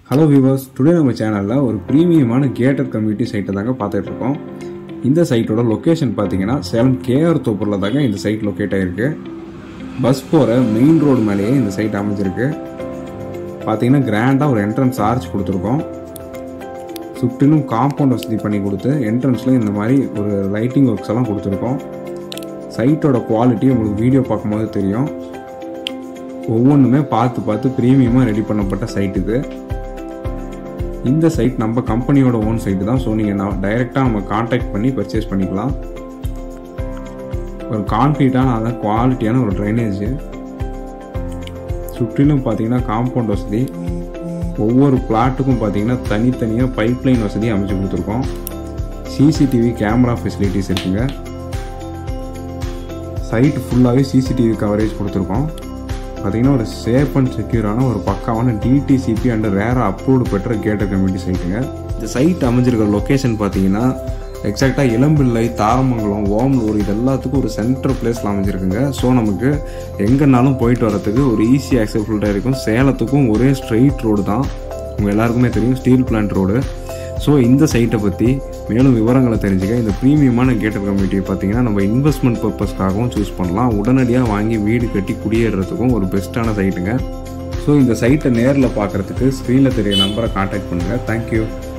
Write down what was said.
hello viewers today நம்ம சேனலில் ஒரு ப்ரீமியமான கேட்டட் கம்யூனிட்டி சைட்டை தாங்க பார்த்துட்டு இருக்கோம் இந்த சைட்டோட லொக்கேஷன் பார்த்தீங்கன்னா சேலம் கேஆர் தோப்பூரில் தாங்க இந்த சைட் லொக்கேட் ஆகிருக்கு பஸ் போகிற மெயின் ரோடு மேலேயே இந்த சைட் அமைஞ்சிருக்கு பார்த்தீங்கன்னா கிராண்டாக ஒரு என்ட்ரன்ஸ் ஆர்ச் கொடுத்துருக்கோம் சுற்றிலும் காம்பவுண்ட் வசதி பண்ணி கொடுத்து என்ட்ரன்ஸில் இந்த மாதிரி ஒரு லைட்டிங் ஒர்க்ஸ் எல்லாம் கொடுத்துருக்கோம் சைட்டோட குவாலிட்டி உங்களுக்கு வீடியோ பார்க்கும்போது தெரியும் ஒவ்வொன்றுமே பார்த்து பார்த்து ப்ரீமியமாக ரெடி பண்ணப்பட்ட சைட் இது இந்த சைட் நம்ம கம்பெனியோட ஓன் சைட்டு தான் ஸோ நீங்கள் நான் டைரெக்டாக நம்ம காண்டாக்ட் பண்ணி பர்ச்சேஸ் பண்ணிக்கலாம் ஒரு கான்க்ரீட்டான அதான் குவாலிட்டியான ஒரு ட்ரைனேஜ் சுற்றிலும் பார்த்தீங்கன்னா காம்பவுண்ட் வசதி ஒவ்வொரு பிளாட்டுக்கும் பார்த்தீங்கன்னா தனித்தனியாக பைப்லைன் வசதி அமைச்சு கொடுத்துருக்கோம் சிசிடிவி கேமரா ஃபெசிலிட்டிஸ் இருக்குங்க சைட் ஃபுல்லாகவே சிசிடிவி கவரேஜ் கொடுத்துருக்கோம் பார்த்தீங்கன்னா ஒரு சேஃப் அண்ட் செக்யூரான ஒரு பக்காவான டிடிசிபி அண்ட் ரேராக அப்ரூவ்டு பெற்ற கேட்டர் கம்யூனிட்டி சைட்டுங்க இந்த சைட் அமைஞ்சிருக்கிற லொக்கேஷன் பார்த்தீங்கன்னா எக்ஸாக்டாக இளம்பிள்ளை தாரமங்கலம் ஓமலூர் இது எல்லாத்துக்கும் ஒரு சென்ட்ரல் பிளேஸில் அமைஞ்சிருக்குங்க ஸோ நமக்கு எங்கேனாலும் போயிட்டு வரதுக்கு ஒரு ஈஸி ஆக்சபிலிட்டாக இருக்கும் சேலத்துக்கும் ஒரே ஸ்ட்ரெயிட் ரோடு தான் உங்கள் எல்லாருக்குமே தெரியும் ஸ்டீல் பிளான்ட் ரோடு ஸோ இந்த சைட்டை பற்றி மேலும் விவரங்களை தெரிஞ்சுக்க இந்த ப்ரீமியமான கேட்டர் கம்யூனிட்டியை பார்த்தீங்கன்னா நம்ம இன்வெஸ்ட்மெண்ட் பர்பஸ்க்காகவும் சூஸ் பண்ணலாம் உடனடியாக வாங்கி வீடு கட்டி குடியேறதுக்கும் ஒரு பெஸ்ட்டான சைட்டுங்க ஸோ இந்த சைட்டை நேரில் பார்க்குறதுக்கு ஸ்க்ரீனில் தெரிய நம்பரை காண்டாக்ட் பண்ணுங்கள் தேங்க்யூ